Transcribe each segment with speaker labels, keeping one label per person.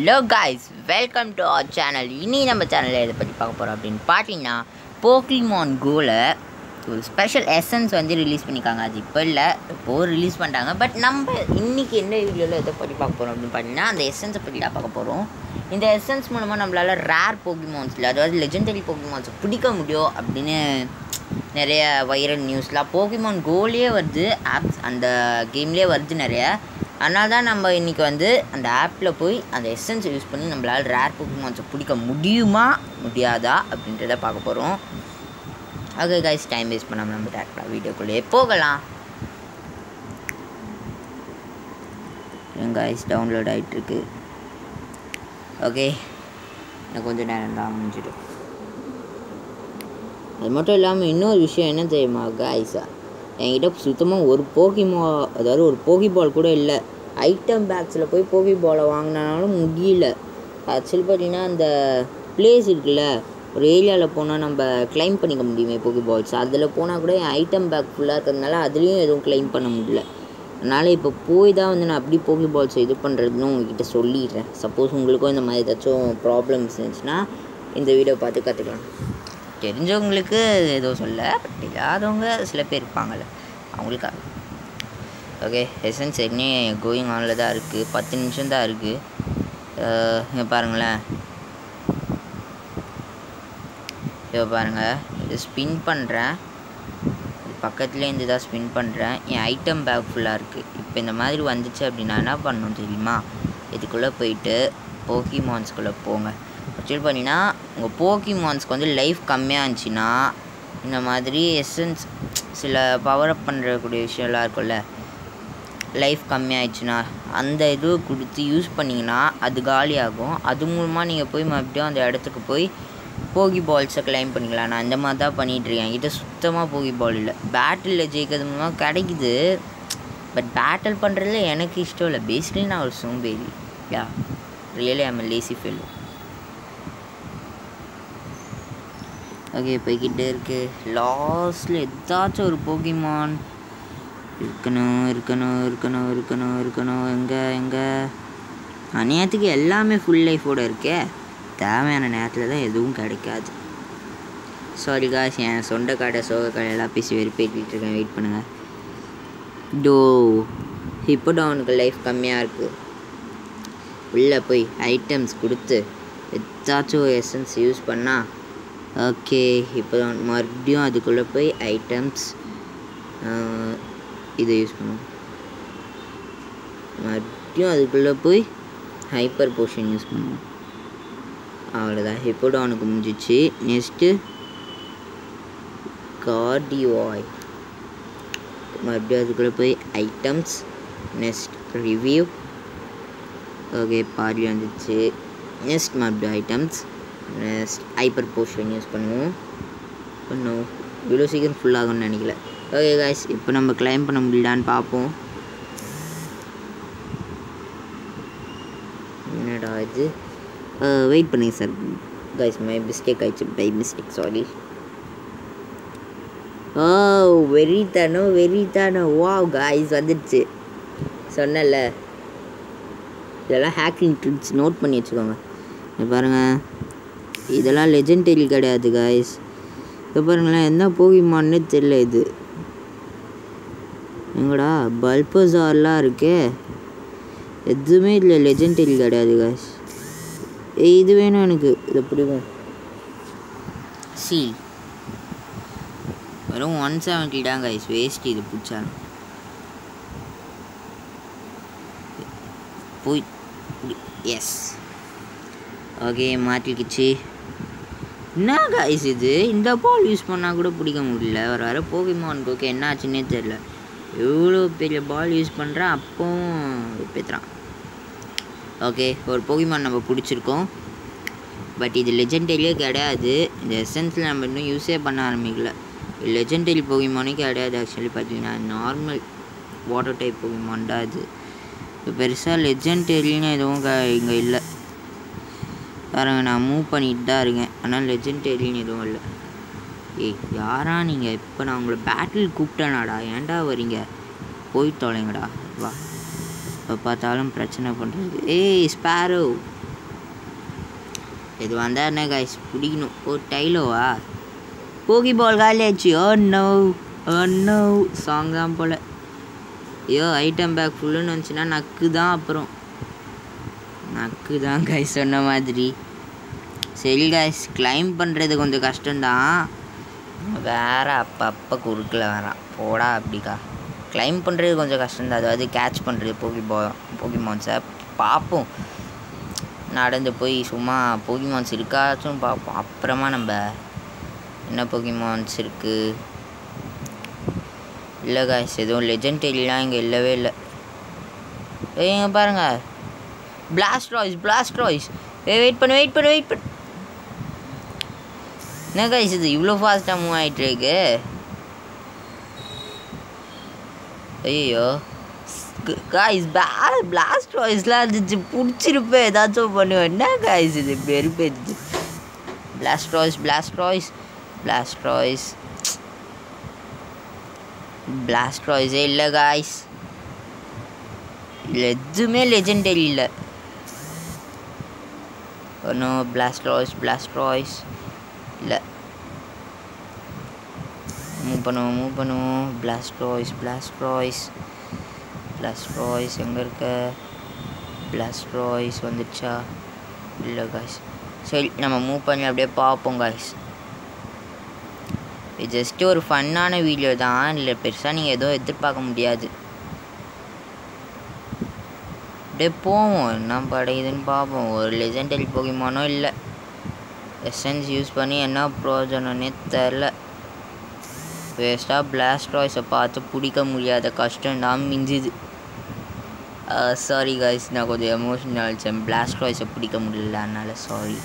Speaker 1: hello guys welcome to our channel இனி நம்ம சேனலில் எதை பற்றி பார்க்க போகிறோம் அப்படின்னு பார்த்தீங்கன்னா போக்கிமான் கோல ஒரு ஸ்பெஷல் எசன்ஸ் வந்து ரிலீஸ் பண்ணியிருக்காங்க அது இப்போ இல்லை இப்போது ரிலீஸ் பண்ணிட்டாங்க பட் நம்ம இன்றைக்கி என்ன வீடியோவில் எதை பற்றி பார்க்க போகிறோம் அப்படின்னு பார்த்தீங்கன்னா அந்த எசன்ஸை பற்றி தான் பார்க்க போகிறோம் இந்த எசன்ஸ் மூலமாக நம்மளால் ரேர் போக்கிமான்ஸில் அதாவது லெஜெண்டரி போக்கிமான்ஸை பிடிக்க முடியும் அப்படின்னு நிறைய வைரல் நியூஸ்லாம் போக்கிமான் கோலே வருது ஆப்ஸ் அந்த கேம்லேயே வருது நிறைய அதனால தான் நம்ம இன்றைக்கி வந்து அந்த ஆப்பில் போய் அந்த எசன்ஸ் யூஸ் பண்ணி நம்மளால் ரேர் போக்கிமான்ஸை பிடிக்க முடியுமா முடியாதா அப்படின்றத பார்க்க போகிறோம் ஓகே கைஸ் டைம் வேஸ்ட் பண்ணாமல் நம்ம டேரக்டாக வீடியோக்குள்ளேயே போகலாம் கைஸ் டவுன்லோட் ஆகிட்டுருக்கு ஓகே இன்னும் கொஞ்சம் நேரம் தான் முடிஞ்சிடும் அது மட்டும் இல்லாமல் இன்னொரு விஷயம் என்ன தெரியுமா காய்ஸா என்கிட்ட சுத்தமாக ஒரு போகிமா அதாவது ஒரு போகி பால் கூட இல்லை ஐட்டம் பேக்ஸில் போய் போகி பாலை வாங்கினாலும் முடியல ஆக்சுவலி பார்த்தீங்கன்னா அந்த பிளேஸ் இருக்குல்ல ஒரு ஏரியாவில் போனால் நம்ம கிளைம் பண்ணிக்க முடியுமே போகி பால்ஸ் அதில் போனால் கூட என் ஐட்டம் பேக் ஃபுல்லாக இருக்கிறதுனால அதுலேயும் எதுவும் கிளைம் பண்ண முடியல அதனால் இப்போ போய் தான் வந்து நான் அப்படி போகி பால்ஸ் இது பண்ணுறதுன்னு உங்ககிட்ட சொல்லிடுறேன் சப்போஸ் உங்களுக்கும் இந்த மாதிரி ஏதாச்சும் ப்ராப்ளம்ஸ் இருந்துச்சுன்னா இந்த வீடியோ பார்த்து கற்றுக்கலாம் தெரிஞ்சவங்களுக்கு ஏதோ சொல்ல பட் இல்லாதவங்க சில பேர் இருப்பாங்கள்ல அவங்களுக்காக ஓகே எசன்ஸ் என்ன கோயிங் ஆனில் தான் இருக்குது பத்து நிமிஷம் தான் இருக்குது இங்கே பாருங்களேன் இப்போ பாருங்கள் இது ஸ்பின் பண்ணுறேன் இது பக்கத்துலேயே இருந்து தான் ஸ்பின் பண்ணுறேன் என் ஐட்டம் பேக் ஃபுல்லாக இருக்குது இப்போ இந்த மாதிரி வந்துச்சு அப்படின்னா என்ன பண்ணணும் தெரியுமா இதுக்குள்ளே போயிட்டு போக்கிமான்ஸ்குள்ளே போங்க ஆக்சுவலி பார்த்தீங்கன்னா உங்கள் போக்கிமான்ஸ்க்கு வந்து லைஃப் கம்மியாக இருந்துச்சுன்னா இந்த மாதிரி எசன்ஸ் சில பவர் அப் பண்ணுறக்கூடிய விஷயம்லாம் இருக்கும்ல லைஃப் கம்மியாயிடுச்சுன்னா அந்த இது கொடுத்து யூஸ் பண்ணிங்கன்னா அது காலியாகும் அது மூலமாக நீங்கள் போய் மறுபடியும் அந்த இடத்துக்கு போய் போகி பால்ஸை கிளைம் பண்ணிக்கலாம் நான் இந்த மாதிரி தான் பண்ணிகிட்ருக்கேன் என்கிட்ட சுத்தமாக போகி பால் இல்லை பேட்டிலில் ஜெயிக்கிறது மூலமாக கிடைக்குது பட் பேட்டில் பண்ணுறதுல எனக்கு இஷ்டம் இல்லை பேசிக்கலி நான் ஒரு சோம்பேறி yeah really I'm lazy fellow okay போய்கிட்டே இருக்கு லாஸ்ட்டில் ஏதாச்சும் ஒரு போகிமான் இருக்கணும் இருக்கணும் இருக்கணும் இருக்கணும் இருக்கணும் எங்கே எங்கே அநியாயத்துக்கு எல்லாமே ஃபுல் லைஃபோடு இருக்கே தேவையான நேரத்தில் தான் எதுவும் கிடைக்காது சாரி காஸ் என் சொந்த கடை சோக கடை எல்லாம் பேசி வெறுப்பேற்றிட்டு இருக்கேன் வெயிட் பண்ணுங்கள் டோ இப்போ டவுனுக்கு லைஃப் கம்மியாக இருக்குது உள்ளே போய் ஐட்டம்ஸ் கொடுத்து ஏதாச்சும் எசன்ஸ் யூஸ் பண்ணால் ஓகே இப்போ மறுபடியும் அதுக்குள்ளே போய் ஐட்டம்ஸ் இதை யூஸ் பண்ணுவோம் மறுபடியும் அதுக்குள்ளே போய் ஹைப்பர் போஷன் யூஸ் பண்ணுவோம் அவ்வளோதான் ஹிப்போட அவனுக்கு முடிஞ்சிச்சு நெக்ஸ்ட்டு கார்டிவாய் மறுபடியும் அதுக்குள்ளே போய் ஐட்டம்ஸ் நெக்ஸ்ட் ரிவ்யூ ஓகே பாதி வந்துச்சு நெக்ஸ்ட் மறுபடியும் items next hyper potion use பண்ணுவோம் பண்ணும் இவ்வளோ சீக்கிரம் ஃபுல்லாகும்னு நினைக்கல ஓகே காய்ஸ் இப்போ நம்ம கிளைம் பண்ண முடியலான்னு பார்ப்போம் என்னடா இது வெயிட் பண்ணுங்க சார் கைஸ் மை மிஸ்டேக் ஆயிடுச்சு பை மிஸ்டேக் சாரி ஓ வெறித்தனம் வெறித்தனம் வா காய்ஸ் வந்துடுச்சு சொன்னல இதெல்லாம் ஹேக்கிங் ட்ரிக்ஸ் நோட் பண்ணி வச்சுக்கோங்க இங்க பாருங்கள் இதெல்லாம் லெஜெண்டரி கிடையாது காய்ஸ் இப்போ பாருங்களேன் என்ன போகிமான்னு தெரியல இது எங்கடா பல்பசார்லாம் இருக்கே எதுவுமே இல்லை லெஜெண்டரி கிடையாது காய்ஸ் ஏய் இது வேணும் எனக்கு இதை பிடிக்கும் சீல் வெறும் ஒன் செவன்ட்டி தான் கைஸ் வேஸ்ட் இது பிடிச்சாலும் போய் எஸ் ஓகே மாட்டிக்கிச்சு என்ன கைஸ் இது இந்த பால் யூஸ் பண்ணால் கூட பிடிக்க முடியல வர வர போகிமான் கோக்கு என்ன ஆச்சுன்னே தெரில எவ்வளோ பெரிய பால் யூஸ் பண்ணுறேன் அப்போவும் பேத்துறான் ஓகே ஒரு போகிமான் நம்ம பிடிச்சிருக்கோம் பட் இது லெஜெண்டரியே கிடையாது இந்த எசன்ஸில் நம்ம இன்னும் யூஸே பண்ண ஆரம்பிக்கல லெஜெண்டரி போகிமானே கிடையாது ஆக்சுவலி பார்த்தீங்கன்னா நார்மல் வாட்டர் டைப் போகிமான் தான் இது இப்போ பெருசாக லெஜெண்டரின்னு எதுவும் க இங்கே இல்லை பாருங்க நான் மூவ் பண்ணிட்டு தான் இருக்கேன் ஆனால் லெஜெண்டரின்னு எதுவும் இல்லை ஏய் யாரா நீங்கள் இப்போ நான் உங்களை பேட்டில் கூப்பிட்டேனாடா ஏன்டா வரீங்க போய் தொலைங்கடா வா இப்போ பார்த்தாலும் பிரச்சனை பண்ணுறது ஏய் ஸ்பேரோ இது வந்தால் என்ன கைஸ் பிடிக்கணும் ஓ டைலோவா போகி பால் காலியாச்சு ஓ நோ ஓ நோ சாங் தான் போல் ஐயோ ஐட்டம் பேக் ஃபுல்லுன்னு வந்துச்சுன்னா நக்கு தான் அப்புறம் நக்கு தான் கைஸ் சொன்ன மாதிரி சரி கைஸ் கிளைம் பண்ணுறது கொஞ்சம் கஷ்டம்தான் வேற அப்பப்போ குறுக்கில் வரான் போடா அப்படிக்கா கிளைம் பண்ணுறது கொஞ்சம் கஷ்டம்தான் அதாவது கேட்ச் பண்ணுறது போகி போ போகிமான்ஸை பார்ப்போம் நடந்து போய் சும்மா போகிமான்ஸ் இருக்காச்சும் பார்ப்போம் அப்புறமா நம்ம என்ன போகிமான்ஸ் இருக்குது இல்லை காய்ஸ் எதுவும் லெஜெண்டரிலாம் இங்கே இல்லவே இல்லை ஏய் இங்கே பாருங்க பிளாஸ்ட் ராய்ஸ் பிளாஸ்ட் ராய்ஸ் ஏய் வெயிட் பண்ணு வெயிட் பண்ணு வெயிட் பண்ணு என்ன காய்ஸ் இது இவ்வளோ ஃபாஸ்ட்டாக மூவ் ஆகிட்டு இருக்கு ஐயோ காய்ஸ் பிளாஸ்ட் வாய்ஸ்லாம் இருந்துச்சு பிடிச்சிருப்பேன் ஏதாச்சும் பண்ணுவேன் என்ன காய்ஸ் இது பெருப்பேச்சு Blastoise Blastoise Blastoise பிளாஸ்ட் ராய்ஸே இல்லை காய்ஸ் இல்லை எதுவுமே லெஜெண்டரி இல்லை ஒன்றும் பிளாஸ்ட் ராய்ஸ் பிளாஸ்ட் ராய்ஸ் இல்லை மூவ் பண்ணுவோம் மூவ் பண்ணுவோம் Blastoise Blastoise Blastoise எங்கே இருக்க பிளாஸ்ட் ராய்ஸ் வந்துடுச்சா இல்லை காய்ஸ் சரி நம்ம மூவ் பண்ணி அப்படியே பார்ப்போம் காய்ஸ் இது ஜஸ்ட்டு ஒரு ஃபன்னான வீடியோ தான் இல்லை பெருசாக நீங்கள் எதுவும் எதிர்பார்க்க முடியாது அப்படியே போவோம் என்ன படையுதுன்னு பார்ப்போம் ஒரு லெஜெண்டரி போகிமானோ இல்லை எசன்ஸ் யூஸ் பண்ணி என்ன ப்ரோஜனம்னே தெரில வேஸ்ட்டாக பிளாஸ்ட் ராய்ஸை பார்த்து பிடிக்க முடியாத கஷ்டம் தான் மிஞ்சுது சாரி காய்ஸ் நான் கொஞ்சம் எமோஷனல் ஆகிடுச்சேன் பிளாஸ்ட் ராய்ஸை பிடிக்க முடியல அதனால் சாரி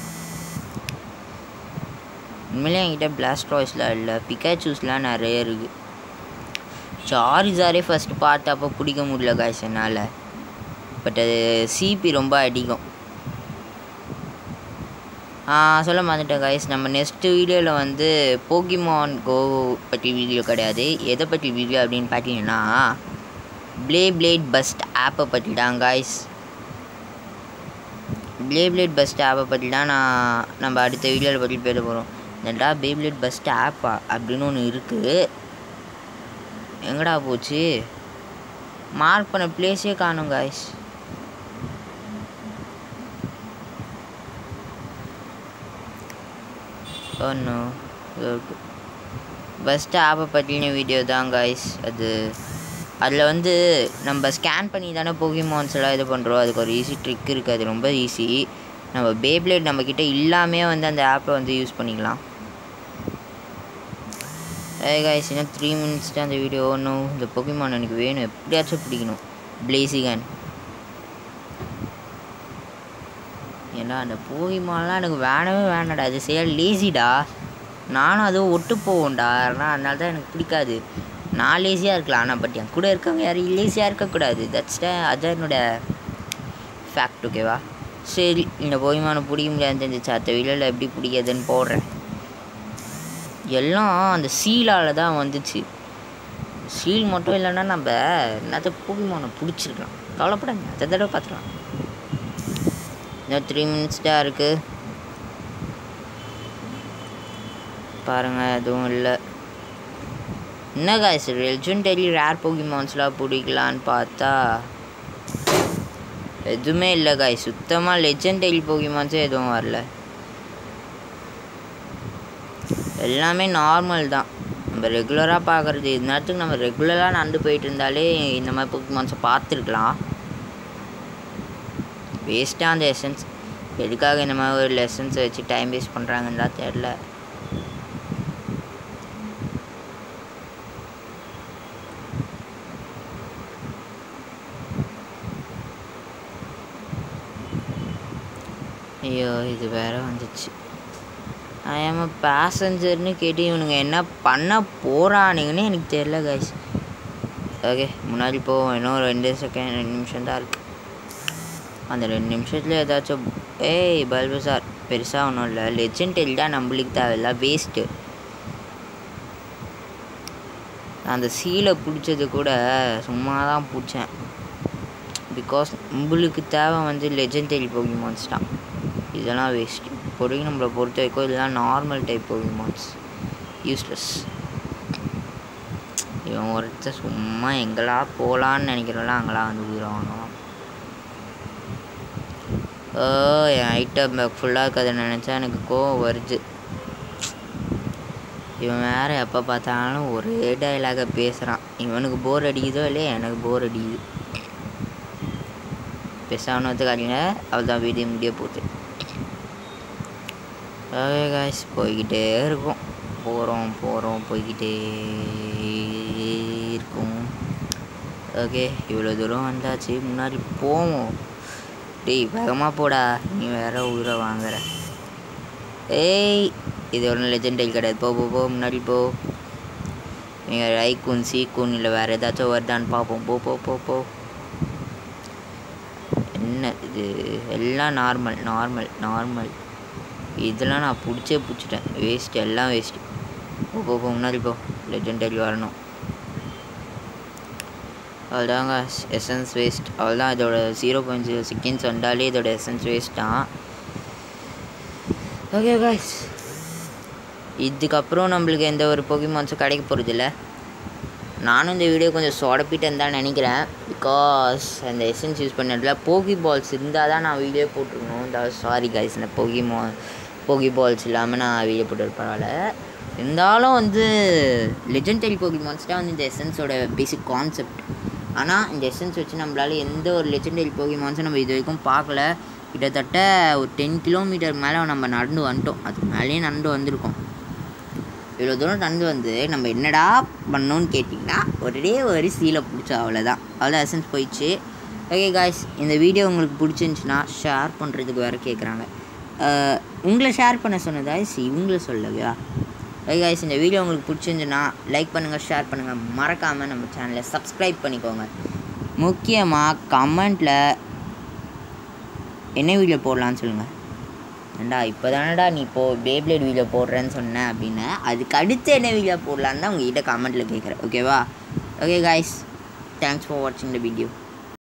Speaker 1: உண்மையிலே என்கிட்ட பிளாஸ்ட் ராய்ஸ்லாம் இல்லை பிக்காச்சூஸ்லாம் நிறைய இருக்குது சார்ஜாரே ஃபஸ்ட்டு பார்த்தப்போ பிடிக்க முடியல காய்ஸ் என்னால் பட் அது சிபி ரொம்ப அடிக்கும் சொல்ல மறந்துட்டேன் கைஸ் நம்ம நெக்ஸ்ட்டு வீடியோவில் வந்து போகிமான் கோ பற்றி வீடியோ கிடையாது எதை பற்றி வீடியோ அப்படின்னு பார்த்தீங்கன்னா ப்ளே பிளேட் பஸ்ட் ஆப்பை பற்றி தான் காய்ஸ் ப்ளே பிளேட் பஸ்ட் ஆப்பை பற்றி தான் நான் நம்ம அடுத்த வீடியோவில் பற்றி பேச போகிறோம் என்னடா ப்ளே பிளேட் பஸ்ட் ஆப்பா அப்படின்னு ஒன்று இருக்குது எங்கடா போச்சு மார்க் பண்ண பிளேஸே காணும் காய்ஸ் ஒன்றும் ஃபஸ்ட்டு ஆப்பை பற்றின வீடியோ தான் காய்ஸ் அது அதில் வந்து நம்ம ஸ்கேன் பண்ணி தானே போகிமான்ஸ் எல்லாம் இது பண்ணுறோம் அதுக்கு ஒரு ஈஸி ட்ரிக் இருக்குது அது ரொம்ப ஈஸி நம்ம பேப்ளேட் நம்மக்கிட்ட இல்லாமே வந்து அந்த ஆப்பை வந்து யூஸ் பண்ணிக்கலாம் ஏ காய்ஸ் இன்னும் த்ரீ மினிட்ஸ் தான் அந்த வீடியோ ஒன்றும் இந்த பொக்கிமான் எனக்கு வேணும் எப்படியாச்சும் பிடிக்கணும் பிளேசிகன் ஏன்னா அந்த போகிமான்லாம் எனக்கு வேணவே வேணாடா அது செய்ய லேசிடா நானும் அதுவும் ஒட்டு போவோம்டா ஆனால் அதனால தான் எனக்கு பிடிக்காது நான் லேசியாக இருக்கலாம் ஆனால் பட் என் கூட இருக்கவங்க யாரும் லேசியாக இருக்கக்கூடாது தட்ஸ் அதான் என்னோட ஃபேக்ட் ஓகேவா சரி இந்த போகிமானை பிடிக்க முடியாதுன்னு தெரிஞ்சிச்சு அடுத்த வீடியோவில் எப்படி பிடிக்காதுன்னு போடுறேன் எல்லாம் அந்த சீலால் தான் வந்துச்சு சீல் மட்டும் இல்லைன்னா நம்ம என்னத்த போகிமானை பிடிச்சிருக்கலாம் கவலைப்படாங்க அடுத்த தடவை பார்த்துக்கலாம் இன்னும் த்ரீ மினிட்ஸ் தான் இருக்குது பாருங்கள் எதுவும் இல்லை என்ன காய்ஸ் லெஜெண்டரி ரேர் போகிமான்ஸ்லாம் பிடிக்கலான்னு பார்த்தா எதுவுமே இல்லை காய் சுத்தமாக லெஜெண்டரி போகிமான்ஸே எதுவும் வரல எல்லாமே நார்மல் தான் நம்ம ரெகுலராக பார்க்குறது இது நேரத்துக்கு நம்ம ரெகுலராக நடந்து போயிட்டு இருந்தாலே இந்த மாதிரி போகிமான்ஸை பார்த்துருக்கலாம் வேஸ்ட்டாக அந்த எசன்ஸ் எதுக்காக இந்த மாதிரி ஒரு லெசன்ஸை வச்சு டைம் வேஸ்ட் பண்ணுறாங்கன்னு தான் தெரில ஐயோ இது வேற வந்துச்சு ஐ ஆம் பேசஞ்சர்னு கேட்டு இவனுங்க என்ன பண்ண போகிறானுங்கன்னு எனக்கு தெரில கைஸ் ஓகே முன்னாடி போவோம் இன்னும் ரெண்டு செகண்ட் ரெண்டு நிமிஷம் தான் இருக்குது அந்த ரெண்டு நிமிஷத்தில் ஏதாச்சும் ஏய் பல்பசார் பெருசாக ஒன்றும் இல்லை லெஜெண்டரி தான் நம்மளுக்கு தேவையில்ல வேஸ்ட்டு அந்த சீலை பிடிச்சது கூட சும்மா தான் பிடிச்சேன் பிகாஸ் உங்களுக்கு தேவை வந்து லெஜெண்டரி போகிமான்ஸ் தான் இதெல்லாம் வேஸ்ட்டு இப்போதைக்கு நம்மளை பொறுத்த வரைக்கும் இதெல்லாம் நார்மல் டைப் போகிமான்ஸ் யூஸ்லெஸ் இவன் ஒருத்தர் சும்மா எங்களா போகலான்னு நினைக்கிறோம்ல அங்கெல்லாம் வந்து உயிரவாங்க ஓ என் ஐட்டம் பேக் ஃபுல்லாக இருக்கிறத நினச்சா எனக்கு கோவம் வருது இவன் வேற எப்போ பார்த்தாலும் ஒரே டைலாக பேசுகிறான் இவனுக்கு போர் அடிக்குதோ இல்லையா எனக்கு போர் அடிக்குது பேசாமத்துக்காதீங்க அவள் தான் வீடியோ முடிய போகுது ஓகே காய்ஸ் போய்கிட்டே இருக்கும் போகிறோம் போகிறோம் போய்கிட்டே இருக்கும் ஓகே இவ்வளோ தூரம் வந்தாச்சு முன்னாடி போவோம் டேய் வேகமாக போடா நீ வேற உயிரை வாங்குற ஏய் இது ஒன்றும் லெஜெண்டல் கிடையாது போ போ போ முன்னாடி போ நீங்கள் ரைக்கூன் சீக்கூன் இல்லை வேறு ஏதாச்சும் வருதான்னு பார்ப்போம் போ போ போ போ என்ன இது எல்லாம் நார்மல் நார்மல் நார்மல் இதெல்லாம் நான் பிடிச்சே பிடிச்சிட்டேன் வேஸ்ட் எல்லாம் வேஸ்ட்டு போ போ போ முன்னாடி போ லெஜெண்டரி வரணும் அவ்வளோதாங்க எசன்ஸ் வேஸ்ட் அவ்வளோதான் இதோட ஜீரோ பாயிண்ட் ஜீரோ செகண்ட்ஸ் வந்தாலே இதோட எசன்ஸ் வேஸ்ட் தான் ஓகே காய்ஸ் இதுக்கப்புறம் நம்மளுக்கு எந்த ஒரு பொகிமான்ஸும் கிடைக்க போகிறதில்ல நானும் இந்த வீடியோ கொஞ்சம் சொடப்பிட்டேன்னு தான் நினைக்கிறேன் பிகாஸ் அந்த எசன்ஸ் யூஸ் பண்ணதில் போகி பால்ஸ் இருந்தால் தான் நான் வீடியோ போட்டிருக்கணும் இந்த சாரி கைஸ் இந்த போகி மா போகி பால்ஸ் இல்லாமல் நான் வீடியோ போட்டு பரவாயில்ல இருந்தாலும் வந்து லெஜெண்டரி போகி மான்ஸ் தான் வந்து இந்த எசன்ஸோட பேசிக் கான்செப்ட் ஆனால் இந்த எசன்ஸ் வச்சு நம்மளால எந்த ஒரு லெஜெண்டரி போகி மான்ஸும் நம்ம இது வரைக்கும் பார்க்கல கிட்டத்தட்ட ஒரு டென் கிலோமீட்டர் மேலே நம்ம நடந்து வந்துட்டோம் அதுக்கு மேலேயே நடந்து வந்திருக்கோம் இவ்வளோ தூரம் நடந்து வந்து நம்ம என்னடா பண்ணோன்னு கேட்டிங்கன்னா ஒரே ஒரு சீலை பிடிச்சோம் அவ்வளோதான் அவ்வளோ எசன்ஸ் போயிடுச்சு ஓகே காய்ஸ் இந்த வீடியோ உங்களுக்கு பிடிச்சிருந்துச்சுன்னா ஷேர் பண்ணுறதுக்கு வேறு கேட்குறாங்க உங்களை ஷேர் பண்ண சொன்னதா இவங்கள சொல்லலையா ஓகே காய்ஸ் இந்த வீடியோ உங்களுக்கு பிடிச்சிருந்துச்சுன்னா லைக் பண்ணுங்கள் ஷேர் பண்ணுங்கள் மறக்காமல் நம்ம சேனலை சப்ஸ்கிரைப் பண்ணிக்கோங்க முக்கியமாக கமெண்ட்டில் என்ன வீடியோ போடலான்னு சொல்லுங்கள் ஏண்டா இப்போ தானடா நீ இப்போ பேப்ளேட் வீடியோ போடுறேன்னு சொன்னேன் அப்படின்னு அதுக்கு அடுத்து என்ன வீடியோ போடலான்னு தான் உங்ககிட்ட கமெண்ட்டில் கேட்குறேன் ஓகேவா ஓகே காய்ஸ் தேங்க்ஸ் ஃபார் வாட்சிங் த வீடியோ